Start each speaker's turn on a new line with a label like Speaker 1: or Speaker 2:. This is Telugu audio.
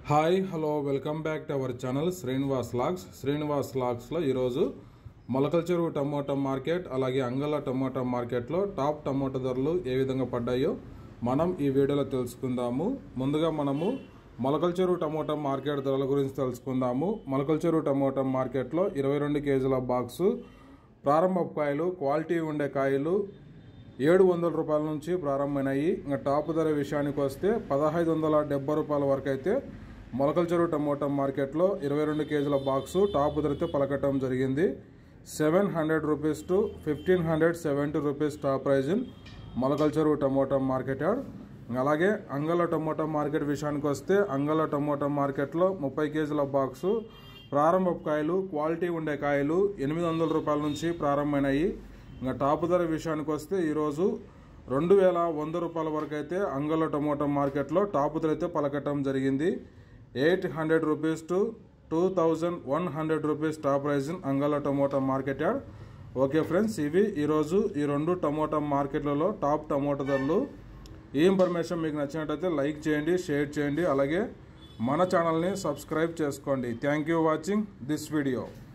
Speaker 1: hi hello welcome back to our channel Srinivas logs Srinivas లాగ్స్లో ఈరోజు మొలకల చెరువు టమోటా మార్కెట్ అలాగే అంగళ టమోటా మార్కెట్లో టాప్ టమోటా ధరలు ఏ విధంగా పడ్డాయో మనం ఈ వీడియోలో తెలుసుకుందాము ముందుగా మనము మొలకల చెరువు టమోటా మార్కెట్ ధరల గురించి తెలుసుకుందాము మొలకల చెరువు టమోటా మార్కెట్లో ఇరవై రెండు కేజీల బాక్సు ప్రారంభ కాయలు క్వాలిటీ ఉండే కాయలు ఏడు వందల రూపాయల నుంచి ప్రారంభమైనాయి ఇంకా టాప్ ధర విషయానికి వస్తే పదహైదు వందల డెబ్బై రూపాయల వరకు అయితే మొలకల చెరువు టమోటా మార్కెట్లో ఇరవై రెండు కేజీల బాక్సు టాప్ ధరతో పలకటం జరిగింది seven hundred rupees to fifteen hundred seventy rupees top price in Molakala Cheruvu tomato market yard అలాగే అంగళ టమోటా మార్కెట్ విషయానికి వస్తే అంగళ టమోటా మార్కెట్లో ముప్పై కేజీల బాక్సు ప్రారంభ కాయలు క్వాలిటీ ఉండే కాయలు ఎనిమిది వందల రూపాయల నుంచి ప్రారంభమైనాయి ఇంకా టాప్ ధర విషయానికి వస్తే ఈరోజు రెండు వేల వంద రూపాయల వరకు అయితే అంగళ టమోటా మార్కెట్లో టాప్ ధర అయితే పలకటం జరిగింది eight hundred rupees to two thousand one hundred rupees top price in Angala tomato market yard okay friends ఇవి ఈరోజు ఈ రెండు టమోటా మార్కెట్లలో టాప్ టమోటా ధరలు ఈ ఇన్ఫర్మేషన్ మీకు నచ్చినట్టయితే లైక్ చేయండి షేర్ చేయండి అలాగే మన ఛానల్ని సబ్స్క్రైబ్ చేసుకోండి thank you watching this video